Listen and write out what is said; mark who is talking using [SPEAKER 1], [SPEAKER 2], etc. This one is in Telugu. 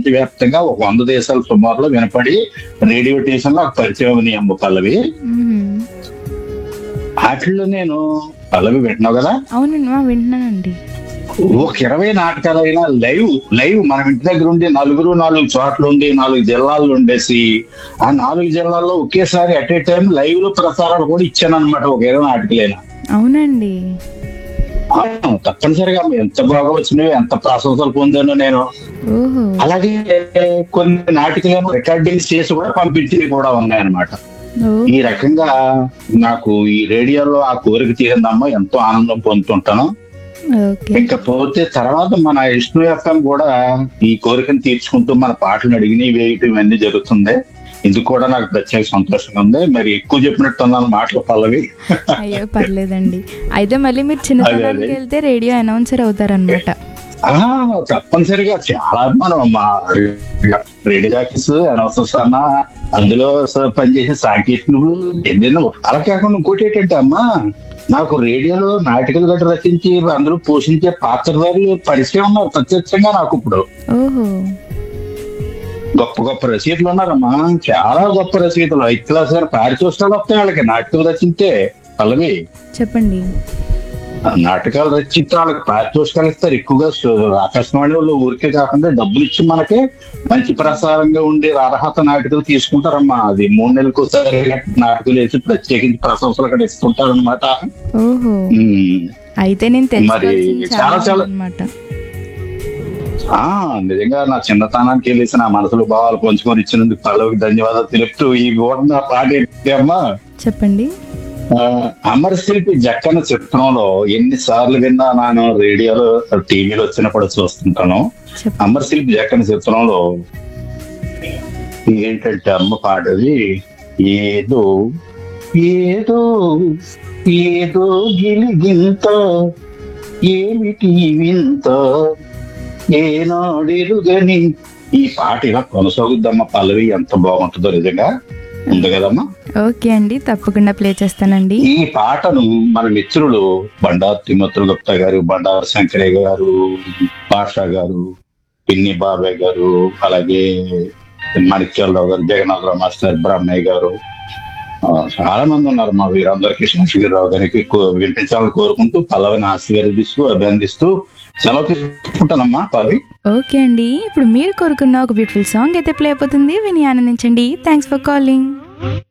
[SPEAKER 1] ప్రపంచవ్యాప్తంగా ఒక వంద దేశాల సుమారులో వినపడి రేడియో స్టేషన్ లో పరిచయం ఉంది అమ్మ పల్లవి
[SPEAKER 2] మ్మ్.
[SPEAKER 1] వాటిల్లో నేను పల్లవి వింటున్నావు కదా
[SPEAKER 2] అవునండి మా వింటున్నానండి
[SPEAKER 1] ఒక ఇరవై నాటకాలైనా లైవ్ లైవ్ మన ఇంటి దగ్గర ఉండి నలుగురు నాలుగు చోట్ల ఉండి నాలుగు జిల్లాల్లో ఉండేసి ఆ నాలుగు జిల్లాల్లో ఒకేసారి అట్ ఏ టైం లైవ్ లో ప్రసారాలు కూడా ఇచ్చాను అనమాట ఒక ఇరవై నాటకాలైనా
[SPEAKER 2] అవునండి
[SPEAKER 1] ఆ, తప్పనిసరిగా ఎంత బాగా వచ్చినవి ఎంత ప్రశంసలు పొందాను నేను
[SPEAKER 2] ఓహో
[SPEAKER 1] అలాగే కొన్ని నాటికలను రికార్డింగ్ చేసి కూడా పంపించేవి కూడా ఉన్నాయన్నమాట
[SPEAKER 2] ఓ
[SPEAKER 1] ఈ రకంగా నాకు ఈ రేడియోలో ఆ కోరిక తీరిందమ్మా ఎంతో ఆనందం పొందుతుంటాను
[SPEAKER 2] ఓకే
[SPEAKER 1] ఇకపోతే తర్వాత మన విష్ణు ఎఫ్ఎం కూడా ఈ కోరికను తీర్చుకుంటూ మన పాటలు అడిగిన వేయటం ఇవన్నీ జరుగుతుంది ఇది కూడా నాకు ప్రత్యేక సంతోషంగా ఉంది మరి ఎక్కువ చెప్పినట్టు ఉన్నాను మాటలు పల్లవి
[SPEAKER 2] అయ్యో పర్లేదండి అయితే మళ్ళీ మీరు చిన్నతనానికి
[SPEAKER 1] అదే.
[SPEAKER 2] వెళ్తే రేడియో అనౌన్సర్ అవుతారనమాట
[SPEAKER 1] ఆ తప్పనిసరిగా చాలా మనం మా రేడియో జాకీస్ అనవసరం అన్న అందులో స- పనిచేసే సాంకేతికులు ఎన్నెన్నో అలా కాకుండా ఇంకోటి ఏంటంటే అమ్మా నాకు రేడియోలో నాటికలు గట్రా రచించి అందరూ పోషించే పాత్రధారులు పరిచయం ఉన్నారు ప్రత్యక్షంగా నాకు ఇప్పుడు
[SPEAKER 2] ఓహో
[SPEAKER 1] గొప్ప గొప్ప రచయితలు ఉన్నారమ్మా చాలా గొప్ప రచయితలు ఐదు క్లాస్ గారు పారితోషాలు వస్తాయి వాళ్ళకి నాటకం రచించే పల్లవి
[SPEAKER 2] చెప్పండి
[SPEAKER 1] ఆ నాటకాలు రచించి వాళ్ళకి పారితోషికాలు ఇస్తారు ఎక్కువగా సో- ఆకాశవాణి వాళ్ళు ఊరికే కాకుండా డబ్బులు ఇచ్చి మనకి మంచి ప్రసారంగా ఉండే అర్హత నాటకాలు తీసుకుంటారమ్మా అది మూడు నెలలకు ఒకసారి నాటకాలు వేసి ప్రత్యేకించి ప్రశంసలు అక్కడ ఇస్తుంటారు అనమాట
[SPEAKER 2] ఓహో అయితే నేను
[SPEAKER 1] మరి
[SPEAKER 2] తెలుసుకోవాల్సింది
[SPEAKER 1] చాలా
[SPEAKER 2] చాలా
[SPEAKER 1] చాలా-
[SPEAKER 2] అనమాట
[SPEAKER 1] ఆ నిజంగా నా చిన్నతనానికి వెళ్ళేసి నా మనసులో భావాలు పంచుకొని ఇచ్చినందుకు పల్లవికి ధన్యవాదాలు తెలుపుతూ ఈ ఓట నా పాట ఏంటి అమ్మా
[SPEAKER 2] చెప్పండి
[SPEAKER 1] ఆ, అమర శిల్పి జక్కన చిత్రంలో ఎన్ని సార్లు విన్నా నేను రేడియోలో టీవీలో వచ్చినప్పుడు చూస్తుంటాను
[SPEAKER 2] చెప్పండి
[SPEAKER 1] అమర శిల్పి జక్కన చిత్రంలో ఏంటంటే అమ్మ పాటది ఏదో ఏదో ఏదో గిలిగింత ఏమిటి వింత ఏనాడెరుగని ఈ పాట ఇలా కొనసాగుద్దమ్మ పల్లవి ఎంత బాగుంటుందో నిజంగా ఉంది కదమ్మా
[SPEAKER 2] ఓకే అండి తప్పకుండా ప్లే చేస్తానండి
[SPEAKER 1] ఈ పాటను మన మిత్రులు బండారు తిమ్మతులు గుప్తా గారు బండారు శంకరయ్య గారు పాషా గారు పిన్ని బాబాయ్ గారు అలాగే మాణిక్యాలరావు గారు జగన్నాథరావు మాస్టర్ బ్రహ్మయ్య గారు ఆ, చాలా మంది ఉన్నారు మా వీరందరికీ శంకరరావు గారికి కో- వినిపించాలని కోరుకుంటూ పల్లవిని ఆశీర్వదిస్తూ అభినందిస్తూ సెలవు తీసుకుంటానమ్మా పల్లవి
[SPEAKER 2] ఓకే అండి ఇప్పుడు మీరు కోరుకున్న ఒక బ్యూటిఫుల్ సాంగ్ అయితే ప్లే అయిపోతుంది విని ఆనందించండి థ్యాంక్స్ ఫర్ కాలింగ్